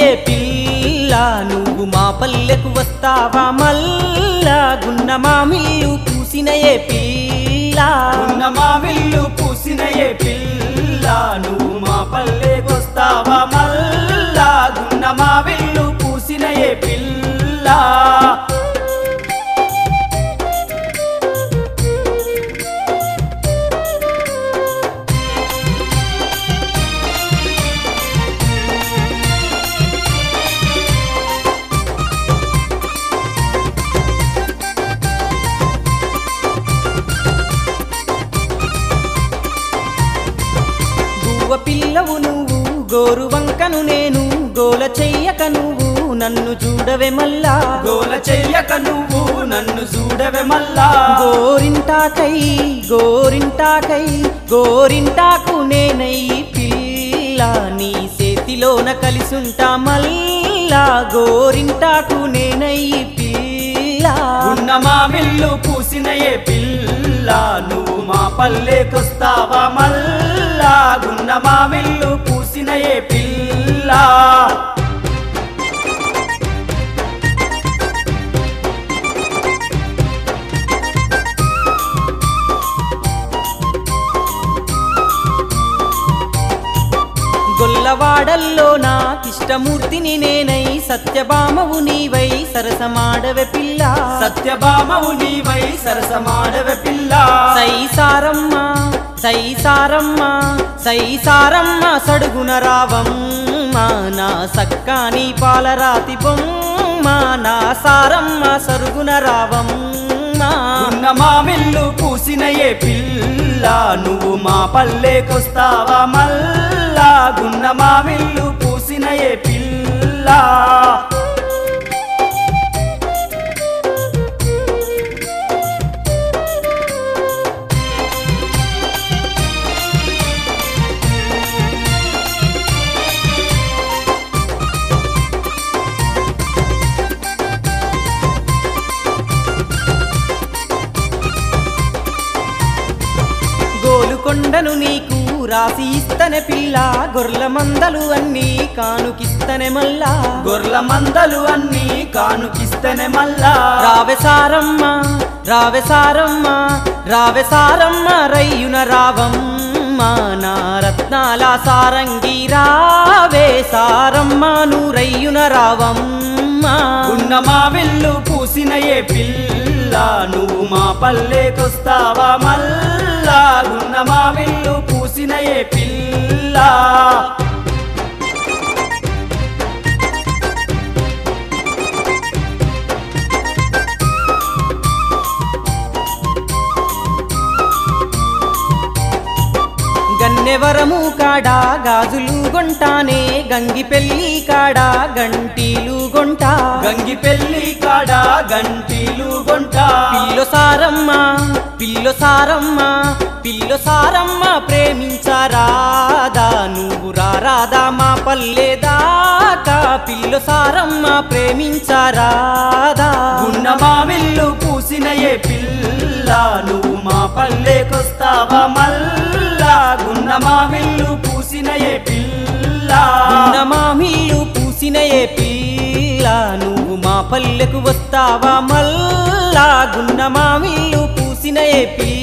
ఏ పిల్ల నువ్వు మా పల్లెకు వస్తావా మల్లా గున్న మామిల్లు పూసిన ఏ పిల్ల ఉన్న మా విల్లు పూసిన ఏ పిల్ల నువ్వు మా పల్లెకొస్తావా మల్లా గున్న మా విల్లు పూసిన ఏ పిల్ల గువ్వ పిల్లవు నువ్వు గోరు వంకను నేను గోల చెయ్యక నువ్వు నన్ను చూడవే మల్లా గోల చెయ్యక నువ్వు నన్ను చూడవే మల్లా గోరింటాకై గోరింటాకై గోరింటాకు నేనై పిల్ల నీ చేతిలోన కలిసుంటా మల్లా గోరింటాకు నేనై పిల్ల ఉన్న మా విల్లు పూసిన ఏ పిల్ల నువ్వు మా పల్లెకొస్తావా మల్లా గున్న మా విల్లు పూసిన ఏ పిల్ల గొల్లవాడల్లో నాకిష్టమూర్తిని నేనై సత్యభామవు నీవై సరసమాడవె పిల్ల సత్యభామవు నీవై సరసమాడవ పిల్ల సై సారమ్మ సై సారమ్మ సై సారమ్మ సడుగున రావమ్మ నా సక్కాని పాలరాతి బొమ్మ నా సారమ్మ సరుగున రావమ్మ ఉన్న మా విల్లు పూసిన ఏ పిల్ల నువ్వు మా పల్లెకొస్తావా మల్లా గున్న మా విల్లు పూసిన ఏ పిల్ల గోలుకొండను నీకు రాసి ఇస్తనే పిల్ల గొర్ల మందలు అన్నీ కానుకిస్తనే మల్లా గొర్ల మందలు అన్నీ కానుకిస్తేనే మల్లా రావె సారమ్మ రావె సారమ్మ రావె సారమ్మ రయ్యున రావమ్మ నా రత్నాల సారంగి రావే సారమ్మ నువ్వు రయ్యున రావమ్మ ఉన్న మా విల్లు పూసిన ఏ పిల్ల నువ్వు మా పల్లెకొస్తావా మల్లా గున్న మా విల్లు పూసిన ఏ పిల్ల గన్నెవరము కాడా గాజులు గొంటానే గంగి పెళ్ళి కాడా గంటీలు గొంటా గంగి పెళ్లి కాడ గంటీలు గొంట పిల్లో సారమ్మ పిల్లో సారమ్మ పిల్లో సారమ్మ ప్రేమించరాదా నువ్వు రారాదా మా పల్లె దాకా పిల్లో సారమ్మ ప్రేమించరాదా ఉన్న మా విల్లు పూసిన ఏ పిల్ల నువ్వు మా పల్లెకొస్తావా మల్లా గున్న మా విల్లు పూసిన ఏ పిల్ల ఉన్న మా మిల్లు పూసిన ఏ పిల్ల నువ్వు మా పల్లెకు వస్తావా మల్లా గున్న మా మిల్లు పూసిన ఏ పిల్ల